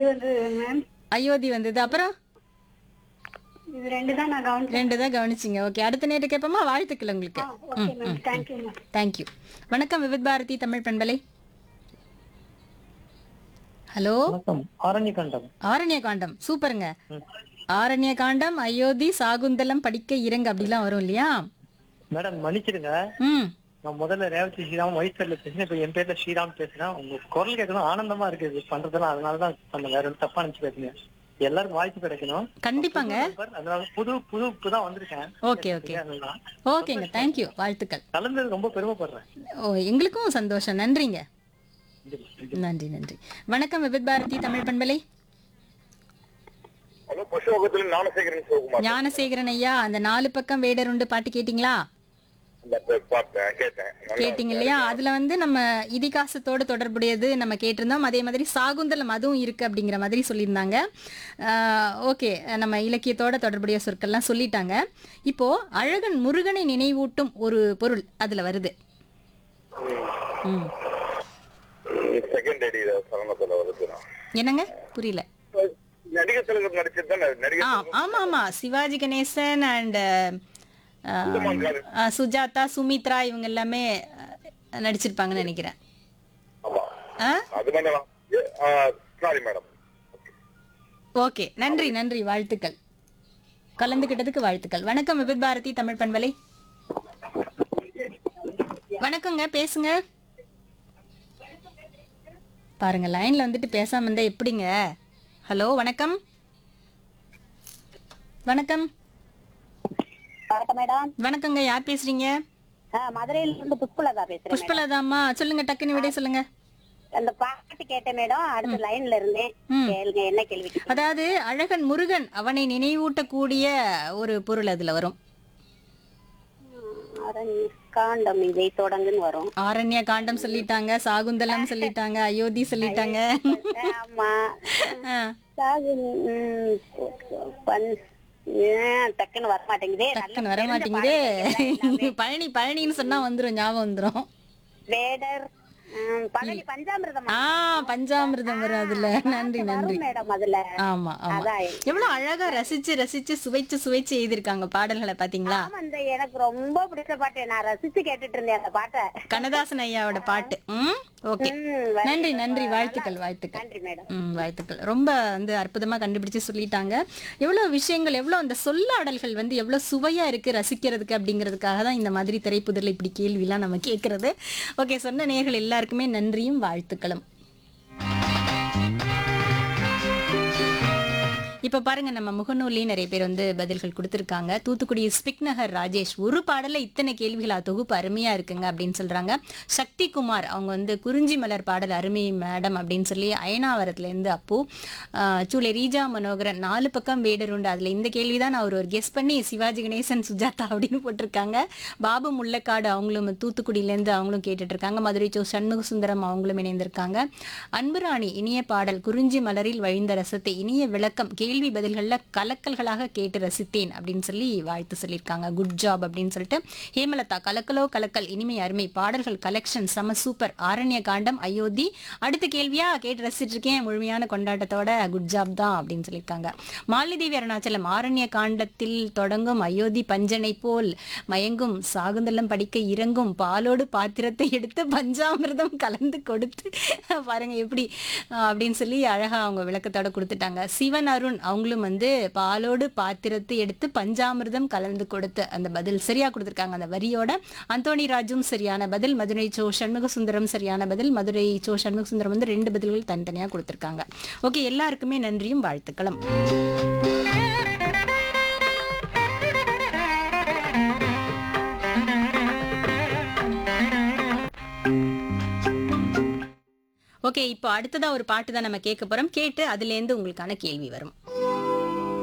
வந்து மேம் அயோத்தி வந்தது அப்புறம் இது ரெண்டு தான் நான் கவனிச்சேன் ரெண்டு தான் கவனிச்சிங்க ஓகே அடுத்த நேரம் கேட்போமா வாழ்த்துக்கள் உங்களுக்கு okay ma'am thank you ma'am thank you வணக்கம் விவித் பாரதி தமிழ் பண்பலை ஹலோ வணக்கம் ஆரண்ய கண்டம் ஆரண்ய காண்டம் சூப்பருங்க ஆரண்ய காண்டம் அயோத்தி சாகுந்தலம் படிக்க இறங்க அப்படிலாம் வரும் இல்லையா மேடம் மன்னிச்சிடுங்க ம் நான் முதல்ல ரேவதி ஸ்ரீராம் வயசுல பேசுறேன் இப்ப என் பேர்ல ஸ்ரீராம் பேசுறேன் உங்க குரல் கேட்கணும் ஆனந்தமா இருக்கு இது பண்றதெல்லாம் அதனாலதான் பண்ண வேற ஒன்றும் தப்பா நினைச்சு பேசுங்க எல்லாருக்கும் வாய்ப்பு கிடைக்கணும் கண்டிப்பாங்க நம்பர், அதனால புது புது புதுதான் வந்திருக்கேன் ஓகே ஓகே அதுதான். ஓகேங்க தேங்க்யூ வாழ்த்துக்கள் கலந்தது ரொம்ப பெருமைப்படுறேன் ஓ எங்களுக்கும் சந்தோஷம் நன்றிங்க நன்றி நன்றி வணக்கம் விவித் பாரதி தமிழ் பண்பலை ஹலோ புஷ்பகத்துல ஞானசேகரன் சிவகுமார் ஞானசேகரன் ஐயா அந்த நாலு பக்கம் வேடருண்டு பாட்டு கேட்டிங்களா இந்த ப- பார்த்தேன் கேட்டேன் நல்லா கேட்டிங்க இல்லையா அதுல வந்து நம்ம இதிகாசத்தோட தொடர்புடையது நம்ம கேட்டிருந்தோம் அதே மாதிரி சாகுந்தலம் அதுவும் இருக்கு அப்படிங்கிற மாதிரி சொல்லியிருந்தாங்க ஓகே நம்ம இலக்கியத்தோட தொடர்புடைய சொற்கள்லாம் சொல்லிட்டாங்க இப்போ அழகன் முருகனை நினைவூட்டும் ஒரு பொருள் அதுல வருது ம் செகண்ட் அடி சரணத்துல வருது என்னங்க புரியல நடிகர் திலகம் நடிச்சது தானே ஆ நடிகர் ஆமா ஆமா சிவாஜி கணேசன் அண்ட் சுஜாதா சுமித்ரா இவங்க எல்லாமே அஹ், நடிச்சிருப்பாங்கன்னு நினைக்கிறேன் ஆமா ஆ அது வேணாம் சாரி மேடம் ஓகே நன்றி நன்றி வாழ்த்துக்கள் கலந்துகிட்டதுக்கு வாழ்த்துக்கள் வணக்கம் விபித் பாரதி தமிழ் பண்பலை வணக்கங்க பேசுங்க பாருங்க லைன்ல வந்துட்டு பேசாம இருந்தா எப்படிங்க ஹலோ வணக்கம் வணக்கம் வணக்கம் மேடம் வணக்கங்க யார் பேசுறீங்க மதுரையில இருந்து புஷ்பலதா பேசுறேன் புஷ்பலதாம்மா சொல்லுங்க டக்குன்னு விடை சொல்லுங்க அந்த பாட்டு கேட்டேன் மேடம் அடுத்த லைன்ல இருந்தேன் கேளுங்க என்ன கேள்வி அதாவது அழகன் முருகன் அவனை நினைவூட்டக்கூடிய ஒரு பொருள் அதுல வரும் காண்டம் இதை தொடங்குன்னு வரும் ஆரண்ய காண்டம் சொல்லிட்டாங்க சாகுந்தலம் சொல்லிட்டாங்க அயோத்தி சொல்லிட்டாங்க ஆமா ஆ, சாகு ம், பன்- ஏன் டக்குன்னு வர மாட்டேங்குதே டக்குன்னு வர மாட்டேங்குதே பழனி பழனின்னு சொன்னா வந்துரும் ஞாபகம் வந்துரும் வேடர் ம், பழனி பஞ்சாமிரதம் ஆ பஞ்சாமிர்தம் வரும் அதுல நன்றி நன்றி மேடம் அதுல ஆமா ஆமா அதான். எவ்வளவு அழகா ரசிச்சு ரசிச்சு சுவைச்சு சுவைச்சு எழுதிருக்காங்க பாடல்களை பாத்தீங்களா ஆமா இந்த எனக்கு ரொம்ப பிடிச்ச பாட்டு நான் ரசிச்சு கேட்டுட்டு இருந்தேன் அந்த பாட்டை கண்ணதாசன் ஐயாவோட பாட்டு ம் ஓகே ம், very நன்றி good. நன்றி வாழ்த்துக்கள் வாழ்த்துக்கள் நன்றி மேடம் ம் வாழ்த்துக்கள் ரொம்ப வந்து அற்புதமா கண்டுபிடிச்சு சொல்லிட்டாங்க எவ்வளவு விஷயங்கள் எவ்வளவு அந்த சொல்லாடல்கள் வந்து எவ்வளவு சுவையா இருக்கு ரசிக்கிறதுக்கு அப்படிங்கிறதுக்காக தான் இந்த மாதிரி திரைப்புதல் இப்படி கேள்விலாம் நம்ம கேட்கறது ஓகே சொன்ன நேர்கள் எல்லாருக்குமே நன்றியும் வாழ்த்துக்களும் இப்ப பாருங்க நம்ம முகநூல்லையே நிறைய பேர் வந்து பதில்கள் கொடுத்திருக்காங்க தூத்துக்குடி ஸ்பிக் நகர் ராஜேஷ் ஒரு பாடல இத்தனை கேள்விகளா தொகுப்பு அருமையா இருக்குங்க அப்படின்னு சொல்றாங்க சக்தி குமார் அவங்க வந்து குறிஞ்சி மலர் பாடல் அருமை மேடம் அப்படின்னு சொல்லி அயனாவரத்துல இருந்து அப்போ ஆஹ், சூளை ரீஜா மனோகரன் நாலு பக்கம் வேடர் உண்டு அதுல இந்த கேள்விதான் அவர் ஒரு கெஸ் பண்ணி சிவாஜி கணேசன் சுஜாதா அப்படின்னு போட்டிருக்காங்க பாபு முள்ளக்காடு அவங்களும் தூத்துக்குடியில இருந்து அவங்களும் கேட்டுட்டு இருக்காங்க மதுரை சோ சண்முக சுந்தரம் அவங்களும் இணைந்திருக்காங்க அன்புராணி இனிய பாடல் குறிஞ்சி மலரில் வழிந்த ரசத்தை இனிய விளக்கம் கேள்வி பதில்கள்ல கலக்கல்களாக கேட்டு ரசித்தேன் அப்படின்னு சொல்லி வாழ்த்து சொல்லியிருக்காங்க குட் ஜாப் அப்படின்னு சொல்லிட்டு ஹேமலதா கலக்கலோ கலக்கல் இனிமை அருமை பாடல்கள் கலெக்ஷன் செம சூப்பர் ஆரண்ய காண்டம் அயோத்தி அடுத்த கேள்வியா கேட்டு ரசிச்சிட்டு இருக்கேன் முழுமையான கொண்டாட்டத்தோட குட் ஜாப் தான் அப்படின்னு சொல்லியிருக்காங்க மாலிதேவி அருணாச்சலம் ஆரண்ய காண்டத்தில் தொடங்கும் அயோத்தி பஞ்சனை போல் மயங்கும் சாகுந்தலம் படிக்க இறங்கும் பாலோடு பாத்திரத்தை எடுத்து பஞ்சாமிர்தம் கலந்து கொடுத்து பாருங்க எப்படி அஹ், அப்படின்னு சொல்லி அழகா அவங்க விளக்கத்தோட கொடுத்துட்டாங்க சிவன் அருண் அவங்களும் வந்து பாலோடு பாத்திரத்தை எடுத்து பஞ்சாமிர்தம் கலந்து கொடுத்து அந்த பதில் சரியா கொடுத்துருக்காங்க அந்த வரியோட அந்தோணி ராஜும் சரியான பதில் மதுரை சோ சண்முக சுந்தரம் சரியான பதில் மதுரை சோ சண்முக சுந்தரம் வந்து ரெண்டு பதில்கள் தனித்தனியா கொடுத்துருக்காங்க ஓகே எல்லாருக்குமே நன்றியும் வாழ்த்துக்களும் ஓகே இப்போ அடுத்ததா ஒரு பாட்டு தான் நம்ம கேட்க போறோம் கேட்டு அதுல இருந்து உங்களுக்கான கேள்வி வரும்